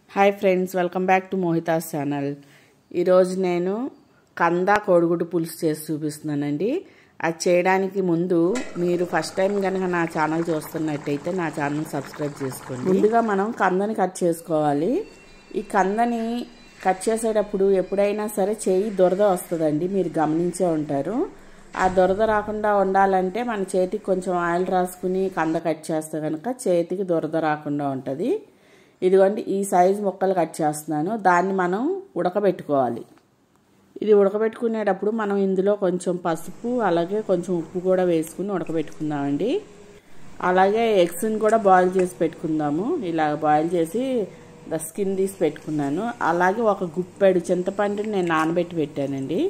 hi friends welcome back to Mohita's channel ఈరోజు నేను కంద కోడిగుడ్డు పులుసు చేసి చూపిస్తున్నానండి అది చేయడానికి ముందు మీరు ఫస్ట్ టైం కనుక నా ఛానల్ చూస్తున్నట్టయితే నా ఛానల్ సబ్స్క్రైబ్ చేసుకోండి ముందుగా మనం కందని కట్ చేసుకోవాలి ఈ కందని కట్ చేసేటప్పుడు ఎప్పుడైనా సరే చేయి దురద వస్తుందండి మీరు గమనించే ఉంటారు ఆ దురద రాకుండా ఉండాలంటే మన చేతికి కొంచెం ఆయిల్ రాసుకుని కంద కట్ చేస్తే కనుక చేతికి దురద రాకుండా ఉంటుంది ఇదిగోండి ఈ సైజు ముక్కలు కట్ చేస్తున్నాను దాన్ని మనం ఉడకబెట్టుకోవాలి ఇది ఉడకబెట్టుకునేటప్పుడు మనం ఇందులో కొంచెం పసుపు అలాగే కొంచెం ఉప్పు కూడా వేసుకుని ఉడకబెట్టుకుందామండి అలాగే ఎగ్స్ని కూడా బాయిల్ చేసి పెట్టుకుందాము ఇలా బాయిల్ చేసి స్కిన్ తీసి పెట్టుకున్నాను అలాగే ఒక గుప్పెడు చింతపండుని నేను నానబెట్టి పెట్టానండి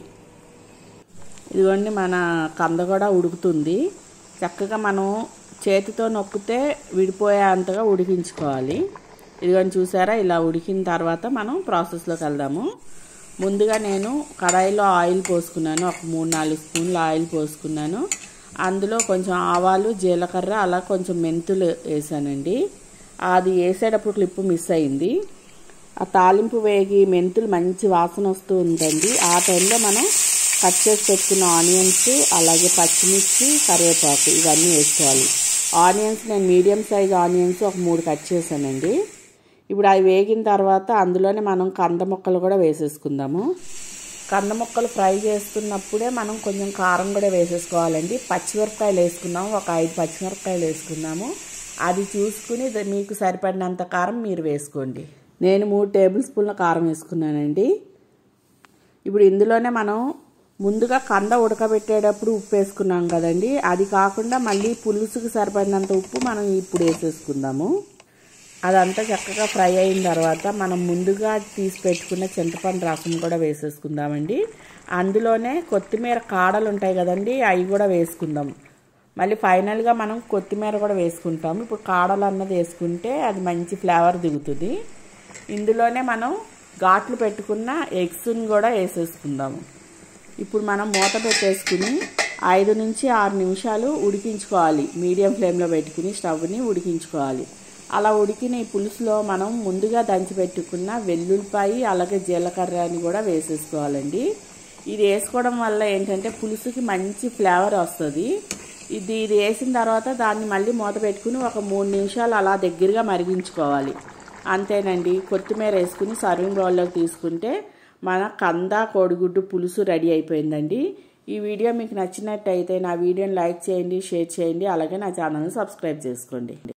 ఇదిగోండి మన కంద కూడా ఉడుకుతుంది చక్కగా మనం చేతితో నొక్కితే విడిపోయే అంతగా ఉడికించుకోవాలి ఇదిగోండి చూసారా ఇలా ఉడికిన తర్వాత మనం ప్రాసెస్లోకి వెళ్దాము ముందుగా నేను కడాయిలో ఆయిల్ పోసుకున్నాను ఒక మూడు నాలుగు స్పూన్లు ఆయిల్ పోసుకున్నాను అందులో కొంచెం ఆవాలు జీలకర్ర అలా కొంచెం మెంతులు వేసానండి అది వేసేటప్పుడు క్లిప్పు మిస్ అయింది ఆ తాలింపు వేగి మెంతులు మంచి వాసన వస్తూ ఉందండి ఆ టైంలో మనం కట్ చేసి పెట్టుకున్న ఆనియన్స్ అలాగే పచ్చిమిర్చి కరివేపాకు ఇవన్నీ వేసుకోవాలి ఆనియన్స్ నేను మీడియం సైజ్ ఆనియన్స్ ఒక మూడు కట్ చేశానండి ఇప్పుడు అవి వేగిన తర్వాత అందులోనే మనం కంద ముక్కలు కూడా వేసేసుకుందాము కంద ముక్కలు ఫ్రై చేస్తున్నప్పుడే మనం కొంచెం కారం కూడా వేసేసుకోవాలండి పచ్చిమిరపకాయలు వేసుకున్నాము ఒక ఐదు పచ్చిమిరపకాయలు వేసుకున్నాము అది చూసుకుని మీకు సరిపడినంత కారం మీరు వేసుకోండి నేను మూడు టేబుల్ స్పూన్ల కారం వేసుకున్నానండి ఇప్పుడు ఇందులోనే మనం ముందుగా కంద ఉడకబెట్టేటప్పుడు ఉప్పు వేసుకున్నాం కదండి అది కాకుండా మళ్ళీ పులుసుకు సరిపడినంత ఉప్పు మనం ఇప్పుడు వేసేసుకుందాము అదంతా చక్కగా ఫ్రై అయిన తర్వాత మనం ముందుగా తీసి పెట్టుకున్న చింతపండు రసం కూడా వేసేసుకుందామండి అందులోనే కొత్తిమీర కాడలు ఉంటాయి కదండి అవి కూడా వేసుకుందాం మళ్ళీ ఫైనల్గా మనం కొత్తిమీర కూడా వేసుకుంటాం ఇప్పుడు కాడలు అన్నది వేసుకుంటే అది మంచి ఫ్లేవర్ దిగుతుంది ఇందులోనే మనం ఘాట్లు పెట్టుకున్న ఎగ్స్ని కూడా వేసేసుకుందాము ఇప్పుడు మనం మూత పెట్టేసుకుని ఐదు నుంచి ఆరు నిమిషాలు ఉడికించుకోవాలి మీడియం ఫ్లేమ్లో పెట్టుకుని స్టవ్ని ఉడికించుకోవాలి అలా ఉడికిన ఈ పులుసులో మనం ముందుగా దంచి పెట్టుకున్న వెల్లుల్లిపాయి అలాగే జీలకర్రని కూడా వేసేసుకోవాలండి ఇది వేసుకోవడం వల్ల ఏంటంటే పులుసుకి మంచి ఫ్లేవర్ వస్తుంది ఇది ఇది వేసిన తర్వాత దాన్ని మళ్ళీ మూత పెట్టుకుని ఒక మూడు నిమిషాలు అలా దగ్గరగా మరిగించుకోవాలి అంతేనండి కొత్తిమీర వేసుకుని సర్వింగ్ బౌల్లోకి తీసుకుంటే మన కంద కోడిగుడ్డు పులుసు రెడీ అయిపోయిందండి ఈ వీడియో మీకు నచ్చినట్టయితే నా వీడియోని లైక్ చేయండి షేర్ చేయండి అలాగే నా ఛానల్ని సబ్స్క్రైబ్ చేసుకోండి